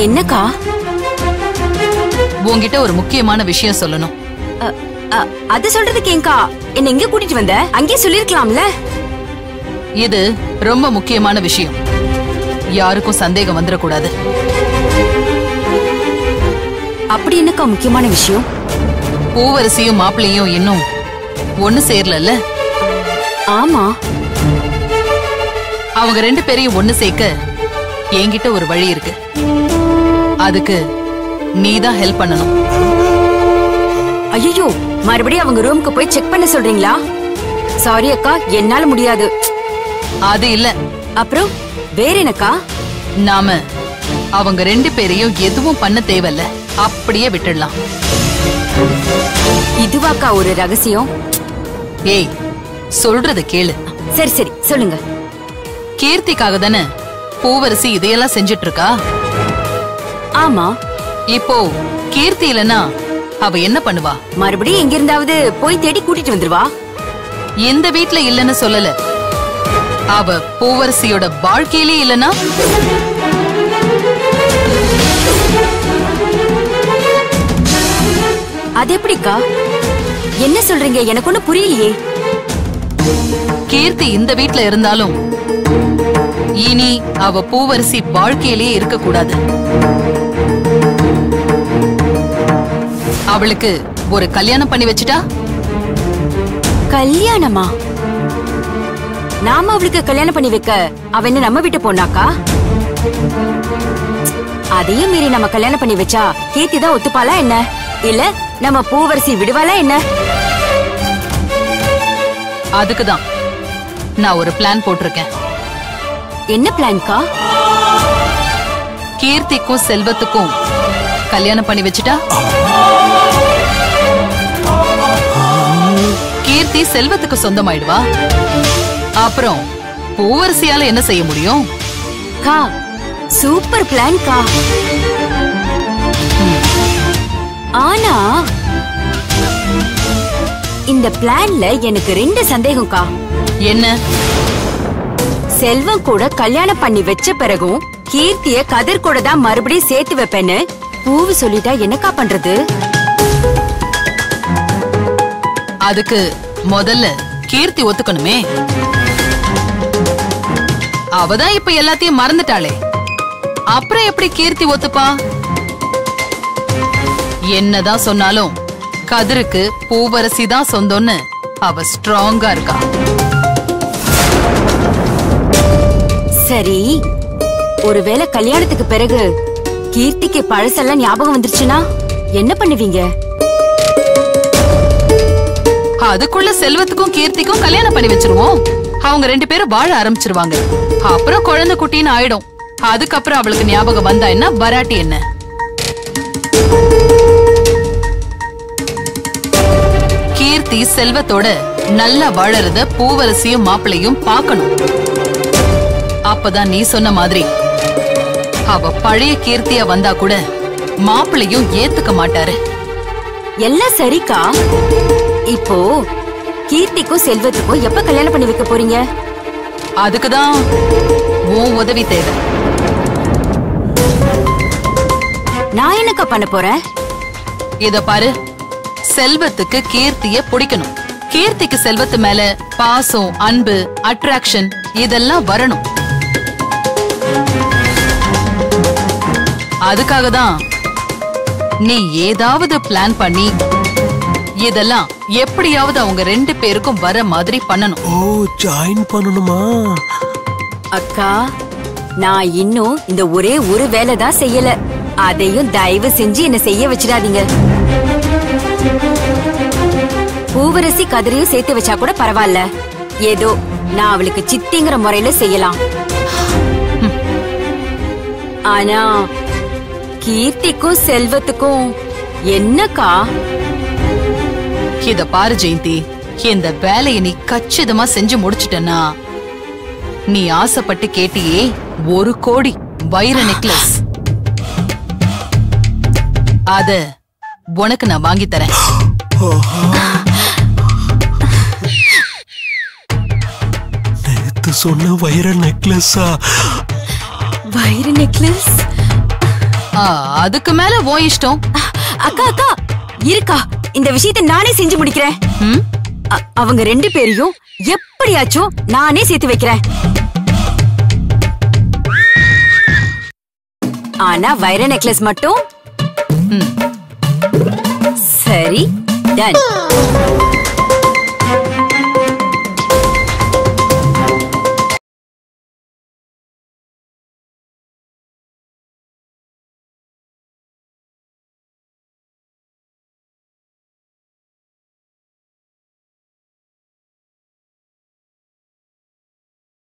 என்னக்கா உன்கிட்ட ஒரு முக்கியமான விஷயம் சொல்லணும் அ, அ, அது சொல்றதுக்கு ஏங்கா என்ன எங்க கூட்டிட்டு வந்த அங்கேயே சொல்லிருக்கலாம்ல இது ரொம்ப முக்கியமான விஷயம் யாருக்கும் சந்தேகம் வந்துடக்கூடாது அப்படி என்னக்கா முக்கியமான விஷயம் பூவரசியும் மாப்பிள்ளையும் இன்னும் ஒண்ணு சேரலல்ல ஆமா அவங்க ரெண்டு பேரையும் ஒண்ணு சேர்க்க என்கிட்ட ஒரு வழி இருக்கு அதுக்கு நீதான் ஹெல்ப் பண்ணணும் ஐயோ மறுபடியும் அவங்க ரூமுக்கு போய் செக் பண்ண சொல்றீங்களா சாரி அக்கா என்னால முடியாது அது இல்ல அப்புறம் வேற என்னக்கா நாம அவங்க ரெண்டு பேரையும் எதுவும் பண்ண தேவையில்ல அப்படியே விட்டுடலாம் இதுவாக்கா ஒரு ரகசியம் ஏய் சொல்றத கேளு சரி சரி சொல்லுங்க கீர்த்திக்காக தானே பூவரசி இதையெல்லாம் செஞ்சுட்டு இருக்கா ஆமா இப்போ கீர்த்தி இல்லனா அவ என்ன பண்ணுவா மறுபடியும் எங்க இருந்தாவது போய் தேடி கூட்டிட்டு வந்துருவா இந்த வீட்ல இல்லன்னு சொல்லல அவ பூவரசியோட வாழ்க்கையிலே இல்லனா அது எப்படிக்கா என்ன சொல்றீங்க எனக்கு ஒண்ணு புரியலையே கீர்த்தி இந்த வீட்ல இருந்தாலும் இனி அவ பூவரசி வாழ்க்கையிலேயே இருக்க கூடாது அவளுக்கு ஒரு கல்யாணம் பண்ணி வச்சுட்டா கல்யாணமா நாம அவளுக்கு கல்யாணம் பண்ணி வைக்க அவ என்ன நம்ம வீட்டு பொண்ணாக்கா அதையும் மீறி நம்ம கல்யாணம் பண்ணி வச்சா கீர்த்தி தான் ஒத்துப்பாளா என்ன இல்ல நம்ம பூவரசி விடுவாளா என்ன அதுக்குதான் நான் ஒரு பிளான் போட்டிருக்கேன் என்ன பிளான்க்கா கீர்த்திக்கும் செல்வத்துக்கும் கல்யாணம் பண்ணி வச்சுட்டா கீர்த்தி செல்வத்துக்கு சொந்தமாயிடுவா அப்புறம் பூவரசியால என்ன செய்ய முடியும் கா சூப்பர் பிளான் கா ஆனா இந்த பிளான்ல எனக்கு ரெண்டு சந்தேகம் கா என்ன செல்வம் கூட கல்யாணம் பண்ணி வச்ச பிறகும் கீர்த்திய கதிர் கூட தான் மறுபடியும் சேர்த்து வைப்பேன்னு பூவு சொல்லிட்டா என்னக்கா பண்றது அதுக்கு முதல்ல கீர்த்தி ஒத்துக்கணுமே அவதான் இப்ப எல்லாத்தையும் மறந்துட்டாளே அப்புறம் எப்படி கீர்த்தி ஒத்துப்பா என்னதான் சொன்னாலும் கதிருக்கு பூவரசி தான் சொந்தம்னு அவ ஸ்ட்ராங்கா இருக்கா சரி ஒருவேளை கல்யாணத்துக்கு பிறகு கீர்த்திக்கு பழசெல்லாம் ஞாபகம் வந்துருச்சுன்னா என்ன பண்ணுவீங்க அதுக்குள்ள செல்வத்துக்கும் கீர்த்திக்கும் கல்யாணம் பண்ணி வச்சிருவோம் அவங்க ரெண்டு பேரும் வாழ ஆரம்பிச்சிருவாங்க அப்புறம் குழந்தை குட்டின்னு ஆயிடும் அதுக்கப்புறம் அவளுக்கு ஞாபகம் வந்தா என்ன வராட்டி என்ன கீர்த்தி செல்வத்தோட நல்லா வாழறத பூவரசியும் மாப்பிளையும் பார்க்கணும் அப்பதான் நீ சொன்ன மாதிரி அவ பழைய கீர்த்தியா வந்தா கூட மாப்பிளையும் ஏத்துக்க மாட்டாரு எல்லாம் சரிக்கா இப்போ கீர்த்திக்கும் செல்வத்துக்கும் எப்ப கல்யாணம் பண்ணி வைக்க போறீங்க அதுக்குதான் உன் உதவி தேவை நான் என்னக்கா பண்ண போறேன் இத பாரு செல்வத்துக்கு கீர்த்திய பிடிக்கணும் கீர்த்திக்கு செல்வத்து மேல பாசம் அன்பு அட்ராக்ஷன் இதெல்லாம் வரணும் அதுக்காக தான் நீ ஏதாவது பிளான் பண்ணி இதெல்லாம் எப்படியாவது அவங்க ரெண்டு பேருக்கும் வர மாதிரி பண்ணணும் ஓ ஜாயின் பண்ணணுமா அக்கா நான் இன்னும் இந்த ஒரே ஒரு வேலை தான் செய்யல அதையும் தயவு செஞ்சு என்ன செய்ய வச்சிடாதீங்க பூவரசி கதிரையும் சேர்த்து வச்சா கூட பரவாயில்ல ஏதோ நான் அவளுக்கு சித்திங்கிற முறையில செய்யலாம் ஆனா கீர்த்திக்கும் செல்வத்துக்கும் என்னக்கா இத பாரு ஜெயந்தி இந்த வேலையை நீ கச்சிதமா செஞ்சு முடிச்சிட்டனா நீ ஆசைப்பட்டு கேட்டியே ஒரு கோடி வைர நெக்லஸ் அத உனக்கு நான் வாங்கி தரேன் நேத்து சொன்ன வைர நெக்லஸா வைர நெக்லஸ் ஆ, அதுக்கு மேல ஓ இஷ்டம் அக்கா அக்கா இருக்கா இந்த விஷயத்தை நானே செஞ்சு முடிக்கிறேன் ம்? அ- அவங்க ரெண்டு பேரையும் எப்படியாச்சும் நானே சேர்த்து வைக்கிறேன் ஆனா வைர நெக்லஸ் மட்டும் ம். சரி டன்